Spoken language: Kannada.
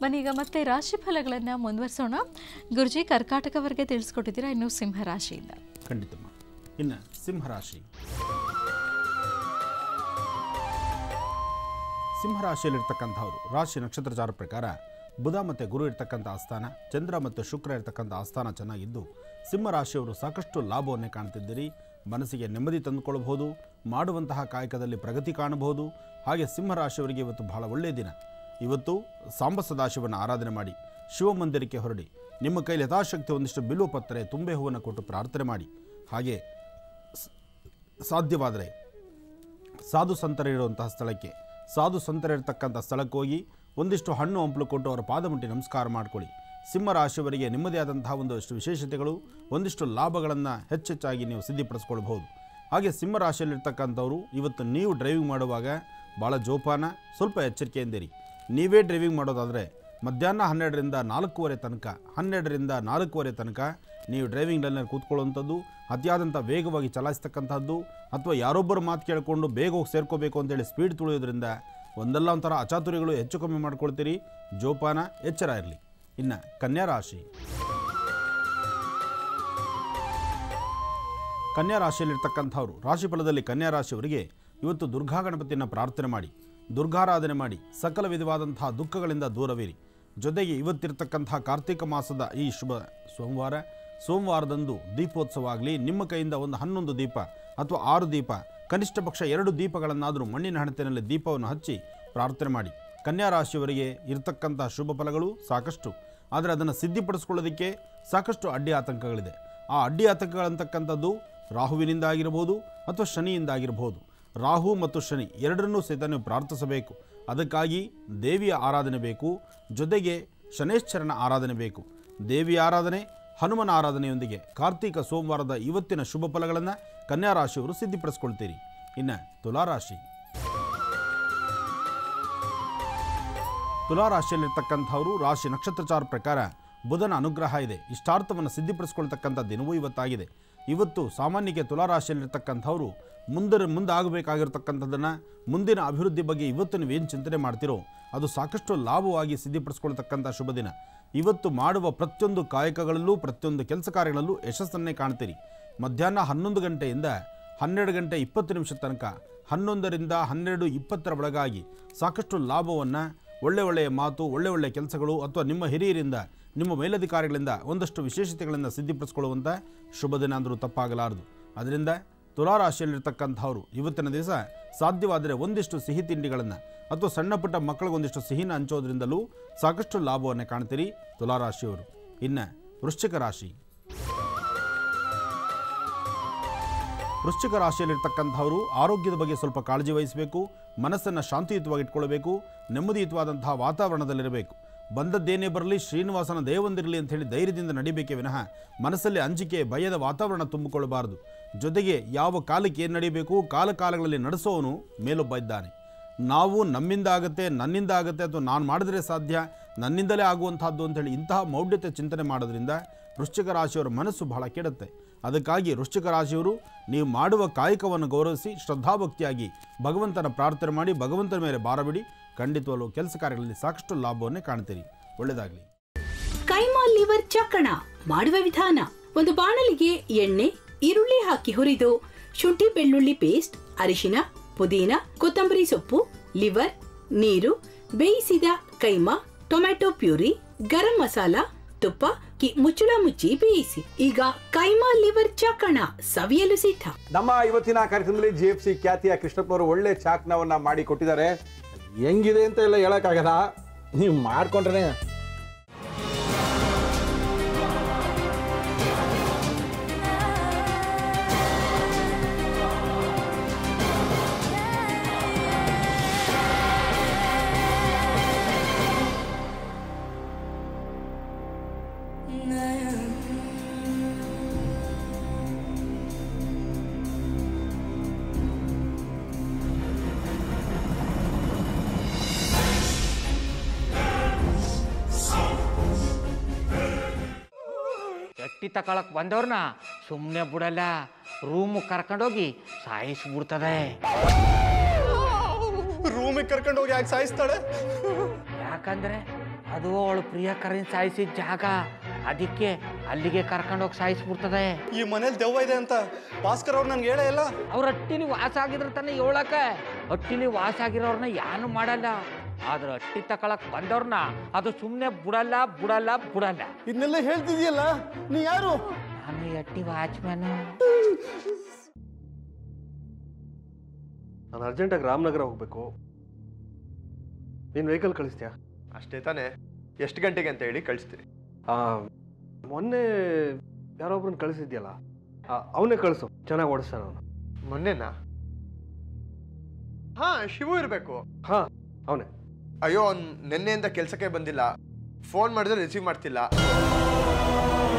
ಬನ್ನಿ ಈಗ ಮತ್ತೆ ರಾಶಿ ಫಲಗಳನ್ನು ಮುಂದುವರಿಸೋಣ ಗುರುಜಿ ಕರ್ಕಾಟಕವರೆಗೆ ತಿಳಿಸ್ಕೊಟ್ಟಿದ್ದೀರಾ ಇನ್ನು ಸಿಂಹ ರಾಶಿಯಿಂದ ಖಂಡಿತಮ್ಮ ಇನ್ನು ಸಿಂಹರಾಶಿ ಸಿಂಹರಾಶಿಯಲ್ಲಿರ್ತಕ್ಕಂಥವ್ರು ರಾಶಿ ನಕ್ಷತ್ರಚಾರ ಪ್ರಕಾರ ಬುಧ ಮತ್ತು ಗುರು ಇರ್ತಕ್ಕಂಥ ಆಸ್ಥಾನ ಚಂದ್ರ ಮತ್ತು ಶುಕ್ರ ಇರ್ತಕ್ಕಂಥ ಆಸ್ಥಾನ ಚೆನ್ನಾಗಿದ್ದು ಸಿಂಹರಾಶಿಯವರು ಸಾಕಷ್ಟು ಲಾಭವನ್ನೇ ಕಾಣ್ತಿದ್ದೀರಿ ಮನಸ್ಸಿಗೆ ನೆಮ್ಮದಿ ತಂದುಕೊಳ್ಬಹುದು ಮಾಡುವಂತಹ ಕಾಯಕದಲ್ಲಿ ಪ್ರಗತಿ ಕಾಣಬಹುದು ಹಾಗೆ ಸಿಂಹರಾಶಿಯವರಿಗೆ ಇವತ್ತು ಬಹಳ ಒಳ್ಳೆಯ ದಿನ ಇವತ್ತು ಸಾಂಬ ಸದಾಶಿವನ ಆರಾಧನೆ ಮಾಡಿ ಶಿವಮಂದಿರಕ್ಕೆ ಹೊರಡಿ ನಿಮ್ಮ ಕೈಲಿ ಯಥಾಶಕ್ತಿ ಒಂದಿಷ್ಟು ಬಿಲ್ವ ಪತ್ರೆ ತುಂಬೆ ಹೂವನ್ನು ಕೊಟ್ಟು ಪ್ರಾರ್ಥನೆ ಮಾಡಿ ಹಾಗೆ ಸ- ಸಾಧ್ಯವಾದರೆ ಸಾಧು ಸಂತರಿರುವಂತಹ ಸ್ಥಳಕ್ಕೆ ಸಾಧು ಸಂತರಿರ್ತಕ್ಕಂಥ ಸ್ಥಳಕ್ಕೆ ಹೋಗಿ ಒಂದಿಷ್ಟು ಹಣ್ಣು ಹಂಪಲು ಕೊಟ್ಟು ಅವರ ಪಾದ ಮುಟ್ಟಿ ನಮಸ್ಕಾರ ಮಾಡಿಕೊಳ್ಳಿ ಸಿಂಹರಾಶಿಯವರಿಗೆ ನಿಮ್ಮದೇ ಆದಂತಹ ಒಂದಷ್ಟು ವಿಶೇಷತೆಗಳು ಒಂದಿಷ್ಟು ಲಾಭಗಳನ್ನು ಹೆಚ್ಚೆಚ್ಚಾಗಿ ನೀವು ಸಿದ್ಧಿಪಡಿಸ್ಕೊಳ್ಬಹುದು ಹಾಗೆ ಸಿಂಹರಾಶಿಯಲ್ಲಿರ್ತಕ್ಕಂಥವ್ರು ಇವತ್ತು ನೀವು ಡ್ರೈವಿಂಗ್ ಮಾಡುವಾಗ ಭಾಳ ಜೋಪಾನ ಸ್ವಲ್ಪ ಎಚ್ಚರಿಕೆಯಿಂದಿರಿ ನೀವೇ ಡ್ರೈವಿಂಗ್ ಮಾಡೋದಾದರೆ ಮಧ್ಯಾಹ್ನ ಹನ್ನೆರಡರಿಂದ ನಾಲ್ಕೂವರೆ ತನಕ ಹನ್ನೆರಡರಿಂದ ನಾಲ್ಕೂವರೆ ತನಕ ನೀವು ಡ್ರೈವಿಂಗ್ ಲೈನಲ್ಲಿ ಕೂತ್ಕೊಳ್ಳುವಂಥದ್ದು ಅತಿಯಾದಂಥ ವೇಗವಾಗಿ ಚಲಾಯಿಸ್ತಕ್ಕಂಥದ್ದು ಅಥವಾ ಯಾರೊಬ್ಬರ ಮಾತು ಕೇಳಿಕೊಂಡು ಬೇಗ ಹೋಗಿ ಸೇರ್ಕೋಬೇಕು ಅಂತೇಳಿ ಸ್ಪೀಡ್ ತುಳಿಯೋದ್ರಿಂದ ಒಂದಲ್ಲ ಒಂಥರ ಅಚಾತುರ್ಯಗಳು ಹೆಚ್ಚು ಕಮ್ಮಿ ಮಾಡ್ಕೊಳ್ತೀರಿ ಜೋಪಾನ ಎಚ್ಚರ ಇರಲಿ ಇನ್ನು ಕನ್ಯಾ ರಾಶಿ ಕನ್ಯಾ ರಾಶಿಯಲ್ಲಿರ್ತಕ್ಕಂಥವ್ರು ರಾಶಿ ಫಲದಲ್ಲಿ ಕನ್ಯಾ ರಾಶಿಯವರಿಗೆ ಇವತ್ತು ದುರ್ಗಾ ಗಣಪತಿಯನ್ನು ಪ್ರಾರ್ಥನೆ ಮಾಡಿ ದುರ್ಗಾರಾಧನೆ ಮಾಡಿ ಸಕಲ ವಿಧವಾದಂತಹ ದುಃಖಗಳಿಂದ ದೂರವಿರಿ ಜೊತೆಗೆ ಇವತ್ತಿರ್ತಕ್ಕಂತಹ ಕಾರ್ತಿಕ ಮಾಸದ ಈ ಶುಭ ಸೋಮವಾರ ಸೋಮವಾರದಂದು ದೀಪೋತ್ಸವ ಆಗಲಿ ನಿಮ್ಮ ಕೈಯಿಂದ ಒಂದು ಹನ್ನೊಂದು ದೀಪ ಅಥವಾ ಆರು ದೀಪ ಕನಿಷ್ಠ ಪಕ್ಷ ಎರಡು ದೀಪಗಳನ್ನಾದರೂ ಮಣ್ಣಿನ ಹಣತೆಯಲ್ಲಿ ದೀಪವನ್ನು ಹಚ್ಚಿ ಪ್ರಾರ್ಥನೆ ಮಾಡಿ ಕನ್ಯಾ ರಾಶಿಯವರಿಗೆ ಇರತಕ್ಕಂತಹ ಶುಭ ಫಲಗಳು ಸಾಕಷ್ಟು ಆದರೆ ಅದನ್ನು ಸಿದ್ಧಿಪಡಿಸ್ಕೊಳ್ಳೋದಕ್ಕೆ ಸಾಕಷ್ಟು ಅಡ್ಡಿ ಆತಂಕಗಳಿದೆ ಆ ಅಡ್ಡಿ ಆತಂಕಗಳಂತಕ್ಕಂಥದ್ದು ರಾಹುವಿನಿಂದ ಆಗಿರಬಹುದು ಅಥವಾ ಶನಿಯಿಂದ ಆಗಿರಬಹುದು ರಾಹು ಮತ್ತು ಶನಿ ಎರಡನ್ನೂ ಸಹಿತ ನೀವು ಪ್ರಾರ್ಥಿಸಬೇಕು ಅದಕ್ಕಾಗಿ ದೇವಿಯ ಆರಾಧನೆ ಬೇಕು ಜೊತೆಗೆ ಶನೇಶ್ವರನ ಆರಾಧನೆ ಬೇಕು ದೇವಿಯ ಆರಾಧನೆ ಹನುಮನ ಆರಾಧನೆಯೊಂದಿಗೆ ಕಾರ್ತಿಕ ಸೋಮವಾರದ ಇವತ್ತಿನ ಶುಭ ಫಲಗಳನ್ನು ಕನ್ಯಾ ರಾಶಿಯವರು ಸಿದ್ಧಿಪಡಿಸ್ಕೊಳ್ತೀರಿ ಇನ್ನು ತುಲಾರಾಶಿ ತುಲಾರಾಶಿಯಲ್ಲಿರ್ತಕ್ಕಂಥವರು ರಾಶಿ ನಕ್ಷತ್ರಚಾರ ಪ್ರಕಾರ ಬುಧನ ಅನುಗ್ರಹ ಇದೆ ಇಷ್ಟಾರ್ಥವನ್ನು ಸಿದ್ಧಿಪಡಿಸ್ಕೊಳ್ತಕ್ಕಂಥ ದಿನವೂ ಇವತ್ತಾಗಿದೆ ಇವತ್ತು ಸಾಮಾನ್ಯಕ್ಕೆ ತುಲಾರಾಶಿಯಲ್ಲಿರ್ತಕ್ಕಂಥವರು ಮುಂದೆ ಮುಂದಾಗಬೇಕಾಗಿರ್ತಕ್ಕಂಥದ್ದನ್ನು ಮುಂದಿನ ಅಭಿವೃದ್ಧಿ ಬಗ್ಗೆ ಇವತ್ತು ನೀವೇನು ಚಿಂತನೆ ಮಾಡ್ತೀರೋ ಅದು ಸಾಕಷ್ಟು ಲಾಭವಾಗಿ ಸಿದ್ಧಿಪಡಿಸ್ಕೊಳ್ತಕ್ಕಂಥ ಶುಭ ದಿನ ಇವತ್ತು ಮಾಡುವ ಪ್ರತಿಯೊಂದು ಕಾಯಕಗಳಲ್ಲೂ ಪ್ರತಿಯೊಂದು ಕೆಲಸ ಕಾರ್ಯಗಳಲ್ಲೂ ಯಶಸ್ಸನ್ನೇ ಕಾಣ್ತೀರಿ ಮಧ್ಯಾಹ್ನ ಹನ್ನೊಂದು ಗಂಟೆಯಿಂದ ಹನ್ನೆರಡು ಗಂಟೆ ಇಪ್ಪತ್ತು ನಿಮಿಷದ ತನಕ ಹನ್ನೊಂದರಿಂದ ಹನ್ನೆರಡು ಇಪ್ಪತ್ತರ ಒಳಗಾಗಿ ಸಾಕಷ್ಟು ಲಾಭವನ್ನು ಒಳ್ಳೆ ಒಳ್ಳೆಯ ಮಾತು ಒಳ್ಳೆ ಒಳ್ಳೆಯ ಕೆಲಸಗಳು ಅಥವಾ ನಿಮ್ಮ ಹಿರಿಯರಿಂದ ನಿಮ್ಮ ಮೇಲಧಿಕಾರಿಗಳಿಂದ ಒಂದಷ್ಟು ವಿಶೇಷತೆಗಳಿಂದ ಸಿದ್ಧಿಪಡಿಸ್ಕೊಳ್ಳುವಂಥ ಶುಭ ದಿನ ಅಂದರೂ ತಪ್ಪಾಗಲಾರದು ಅದರಿಂದ ತುಲಾರಾಶಿಯಲ್ಲಿರ್ತಕ್ಕಂಥವ್ರು ಇವತ್ತಿನ ದಿವಸ ಸಾಧ್ಯವಾದರೆ ಒಂದಿಷ್ಟು ಸಿಹಿ ತಿಂಡಿಗಳನ್ನು ಅಥವಾ ಸಣ್ಣ ಪುಟ್ಟ ಮಕ್ಕಳಿಗೆ ಒಂದಿಷ್ಟು ಸಿಹಿನ ಹಂಚೋದ್ರಿಂದಲೂ ಸಾಕಷ್ಟು ಲಾಭವನ್ನು ಕಾಣ್ತೀರಿ ತುಲಾರಾಶಿಯವರು ಇನ್ನು ವೃಶ್ಚಿಕ ರಾಶಿ ವೃಶ್ಚಿಕ ರಾಶಿಯಲ್ಲಿರ್ತಕ್ಕಂಥವರು ಆರೋಗ್ಯದ ಬಗ್ಗೆ ಸ್ವಲ್ಪ ಕಾಳಜಿ ವಹಿಸಬೇಕು ಮನಸ್ಸನ್ನು ಶಾಂತಿಯುತವಾಗಿ ಇಟ್ಕೊಳ್ಬೇಕು ನೆಮ್ಮದಿಯುತವಾದಂತಹ ವಾತಾವರಣದಲ್ಲಿರಬೇಕು ಬಂದದ್ದೇನೇ ಬರಲಿ ಶ್ರೀನಿವಾಸನ ದೇವಂದಿರಲಿ ಅಂತ ಹೇಳಿ ಧೈರ್ಯದಿಂದ ನಡಿಬೇಕೇ ವಿನಃ ಮನಸ್ಸಲ್ಲಿ ಅಂಜಿಕೆ ಭಯದ ವಾತಾವರಣ ತುಂಬಿಕೊಳ್ಳಬಾರದು ಜೊತೆಗೆ ಯಾವ ಕಾಲಕ್ಕೆ ಏನು ನಡೀಬೇಕು ಕಾಲ ಕಾಲಗಳಲ್ಲಿ ನಡೆಸೋವನು ಮೇಲೊಬ್ಬ ಇದ್ದಾನೆ ನಾವು ನಮ್ಮಿಂದ ಆಗುತ್ತೆ ನನ್ನಿಂದ ಆಗುತ್ತೆ ಅಥವಾ ನಾನು ಮಾಡಿದ್ರೆ ಸಾಧ್ಯ ನನ್ನಿಂದಲೇ ಆಗುವಂತಹದ್ದು ಅಂತೇಳಿ ಇಂತಹ ಮೌಢ್ಯತೆ ಚಿಂತನೆ ಮಾಡೋದ್ರಿಂದ ವೃಶ್ಚಿಕ ರಾಶಿಯವರ ಮನಸ್ಸು ಬಹಳ ಕೆಡುತ್ತೆ ಅದಕ್ಕಾಗಿ ವೃಶ್ಚಿಕ ರಾಶಿಯವರು ನೀವು ಮಾಡುವ ಕಾಯಕವನ್ನು ಗೌರವಿಸಿ ಶ್ರದ್ಧಾಭಕ್ತಿಯಾಗಿ ಭಗವಂತನ ಪ್ರಾರ್ಥನೆ ಮಾಡಿ ಭಗವಂತನ ಮೇಲೆ ಭಾರಬಿಡಿ ಖಂಡಿತವಲ್ಲೂ ಕೆಲಸ ಕಾರ್ಯಗಳಲ್ಲಿ ಸಾಕಷ್ಟು ಲಾಭವನ್ನೇ ಕಾಣ್ತೀರಿ ಒಳ್ಳೆಯದಾಗಲಿ ಕೈಮಾ ಲಿವರ್ ಚಕ್ಕಣ ಮಾಡುವ ವಿಧಾನ ಒಂದು ಬಾಣಲಿಗೆ ಎಣ್ಣೆ ಈರುಳ್ಳಿ ಹಾಕಿ ಹುರಿದು ಶುಂಠಿ ಬೆಳ್ಳುಳ್ಳಿ ಪೇಸ್ಟ್ ಅರಿಶಿನ ಪುದೀನ ಕೊತ್ತಂಬರಿ ಸೊಪ್ಪು ಲಿವರ್ ನೀರು ಬೇಯಿಸಿದ ಕೈಮಾ ಟೊಮ್ಯಾಟೊ ಪ್ಯೂರಿ ಗರಂ ಮಸಾಲ ತುಪ್ಪ ಕಿ ಮುಚ್ಚಳ ಮುಚ್ಚಿ ಬೇಯಿಸಿ ಈಗ ಕೈಮಾ ಲಿವರ್ ಚಕ್ಕಣ ಸವಿಯಲು ಸಿದ್ಧ ನಮ್ಮ ಇವತ್ತಿನ ಕಾರ್ಯಕ್ರಮದಲ್ಲಿ ಜಿ ಎಫ್ ಸಿ ಖ್ಯಾತಿಯ ಕೃಷ್ಣಪ್ಪನವರು ಒಳ್ಳೆ ಚಾಕ್ನವನ್ನ ಮಾಡಿ ಕೊಟ್ಟಿದ್ದಾರೆ ಹೆಂಗಿದೆ ಅಂತ ಎಲ್ಲ ಹೇಳಕ್ಕಾಗಲ್ಲ ನೀವು ಮಾಡ್ಕೊಂಡ್ರೆ ಎಟ್ಟಿ ತಕೊಳಕ್ ಬಂದವ್ರನ್ನ ಸುಮ್ಮನೆ ಬಿಡಲ್ಲ ರೂಮ್ ಕರ್ಕೊಂಡೋಗಿ ಸಾಯಿಸ್ಬಿಡ್ತದೆ ರೂಮಿಗೆ ಕರ್ಕೊಂಡು ಹೋಗಿ ಯಾಕೆ ಸಾಯಿಸ್ತಾಳೆ ಯಾಕಂದ್ರೆ ಅದು ಅವಳು ಪ್ರಿಯಕರನ್ ಸಾಯಿಸಿದ ಜಾಗ ಅದಕ್ಕೆ ಅಲ್ಲಿಗೆ ಕರ್ಕೊಂಡೋಗಿ ಸಾಯಿಸ್ಬಿಡ್ತದೆ ಈ ಮನೇಲಿ ದೆವ್ವ ಇದೆ ಅಂತ ಭಾಸ್ಕರ್ ಅವ್ರು ನನ್ಗೆ ಹೇಳೇ ಇಲ್ಲ ಅವ್ರ ಹಟ್ಟಿಲಿ ವಾಸ ಆಗಿದ್ರೆ ತಾನೇ ಹೇಳಕ ಹಟ್ಟಿಲಿ ವಾಸ ಆಗಿರೋರ್ನ ಯಾನು ಮಾಡಲ್ಲ ಆದ್ರೆ ಹಟ್ಟಿ ತಕೊಳಕ್ ಬಂದವ್ರನ್ನ ಅದು ಸುಮ್ಮನೆ ಬಿಡಲ್ಲ ಬಿಡಲ್ಲ ಬಿಡಲ್ಲ ಇದನ್ನೆಲ್ಲ ಹೇಳ್ತಿದ್ಯಲ್ಲ ನೀ ಯಾರು ನಾನು ಈ ಹಟ್ಟಿ ವಾಚ್ಮ್ಯಾನ್ ನಾನು ಅರ್ಜೆಂಟಾಗಿ ರಾಮನಗರ ಹೋಗ್ಬೇಕು ನೀನು ವೆಹಿಕಲ್ ಕಳಿಸ್ತೀಯಾ ಅಷ್ಟೇ ತಾನೇ ಎಷ್ಟು ಗಂಟೆಗೆ ಅಂತ ಹೇಳಿ ಕಳಿಸ್ತೀನಿ ಆ, ಮೊನ್ನೆ ಯಾರೊಬ್ರನ್ನ ಕಳಿಸಿದ್ಯಲ್ಲ ಅವನೇ ಕಳಿಸು ಚೆನ್ನಾಗಿ ಓಡಿಸ್ತಾನ ಅವನು ಮೊನ್ನೆನಾ ಹಾ ಶಿವು ಇರಬೇಕು ಹಾಂ ಅವನೇ ಅಯ್ಯೋ ಅವ್ನು ನಿನ್ನೆಯಿಂದ ಕೆಲಸಕ್ಕೆ ಬಂದಿಲ್ಲ ಫೋನ್ ಮಾಡಿದ್ರೆ ರಿಸೀವ್ ಮಾಡ್ತಿಲ್ಲ